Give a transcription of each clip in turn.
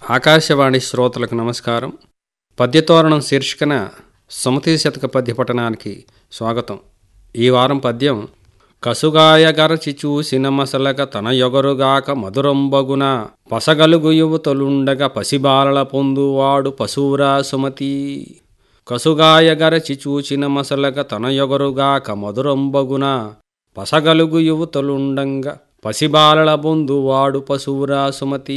ఆకాశవాణి శ్రోతలకు నమస్కారం పద్యతోరణం శీర్షికన సుమతి శతక పద్య పఠనానికి స్వాగతం ఈ వారం పద్యం కసుగాయ గరచి చూసిన మసలక తన యొగరుగాక మధురంబగున పసగలుగు యువతలుండగా పసిబాలల పొందువాడు పశువురా సుమతి కసుగాయ గరచి చూచిన మసలక తన యొగరుగాక మధురంబగున పసగలుగు యువతలుండంగా పసిబాలల బొందువాడు పశువురా సుమతి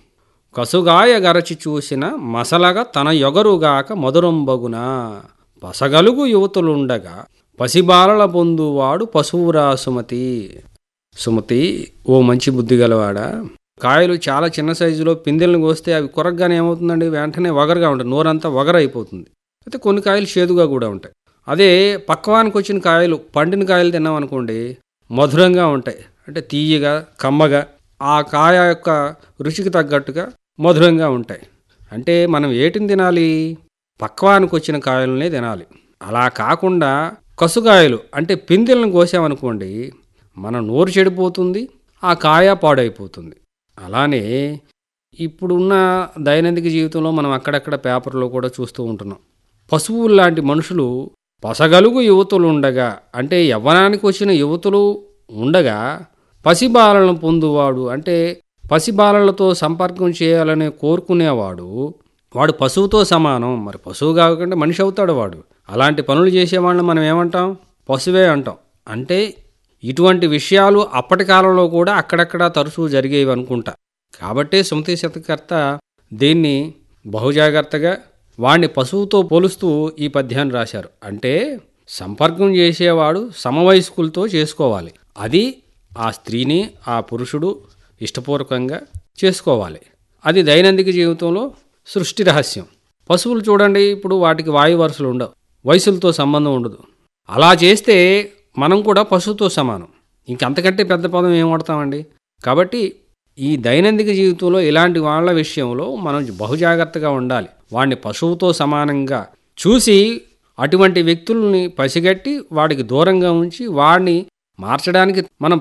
కసుగాయ గరచి చూసిన మసలగా తన యొగరుగాక మధురంబగున పసగలుగు యువతులుండగా పసిబాలల పొందువాడు పశువురా సుమతి సుమతి ఓ మంచి బుద్ధి గలవాడా కాయలు చాలా చిన్న సైజులో పిందెలను కోస్తే అవి కొరగ్గానే ఏమవుతుందండి వెంటనే వగరగా ఉంటుంది నోరంతా వగరైపోతుంది అయితే కొన్ని కాయలు చేదుగా కూడా ఉంటాయి అదే పక్వానికి వచ్చిన కాయలు పండిన కాయలు తిన్నామనుకోండి మధురంగా ఉంటాయి అంటే తీయగా కమ్మగా ఆ కాయ యొక్క రుచికి తగ్గట్టుగా మధురంగా ఉంటాయి అంటే మనం ఏటిని తినాలి పక్వానికి వచ్చిన కాయలనే తినాలి అలా కాకుండా కసుకాయలు అంటే పిందెలను కోసామనుకోండి మన నోరు చెడిపోతుంది ఆ కాయ పాడైపోతుంది అలానే ఇప్పుడున్న దైనందిక జీవితంలో మనం అక్కడక్కడ పేపర్లో కూడా చూస్తూ ఉంటున్నాం పశువులు లాంటి మనుషులు పసగలుగు యువతులు ఉండగా అంటే యవ్వనానికి వచ్చిన యువతులు ఉండగా పసిబాలలను పొందువాడు అంటే పసిబాలలతో సంపర్కం చేయాలని కోరుకునేవాడు వాడు పశువుతో సమానం మరి పశువు కాకుండా మనిషి అవుతాడు వాడు అలాంటి పనులు చేసేవాళ్ళని మనం ఏమంటాం పశువే అంటాం అంటే ఇటువంటి విషయాలు అప్పటి కాలంలో కూడా అక్కడక్కడ తరచూ జరిగేవి అనుకుంటా కాబట్టే సుమతి శతకర్త దీన్ని బహుజాగ్రత్తగా వాణ్ణి పశువుతో పోలుస్తూ ఈ పద్యాన్ని రాశారు అంటే సంపర్కం చేసేవాడు సమవయస్కులతో చేసుకోవాలి అది ఆ స్త్రీని ఆ పురుషుడు ఇష్టపూర్వకంగా చేసుకోవాలి అది దైనందిక జీవితంలో సృష్టి రహస్యం పశువులు చూడండి ఇప్పుడు వాటికి వాయు వరుసలు ఉండవు వయసులతో సంబంధం ఉండదు అలా చేస్తే మనం కూడా పశువుతో సమానం ఇంకంతకంటే పెద్ద పదం ఏం వాడతామండి కాబట్టి ఈ దైనందిక జీవితంలో ఇలాంటి వాళ్ళ విషయంలో మనం బహుజాగ్రత్తగా ఉండాలి వాడిని పశువుతో సమానంగా చూసి అటువంటి వ్యక్తుల్ని పసిగట్టి వాడికి దూరంగా ఉంచి వాడిని మార్చడానికి మనం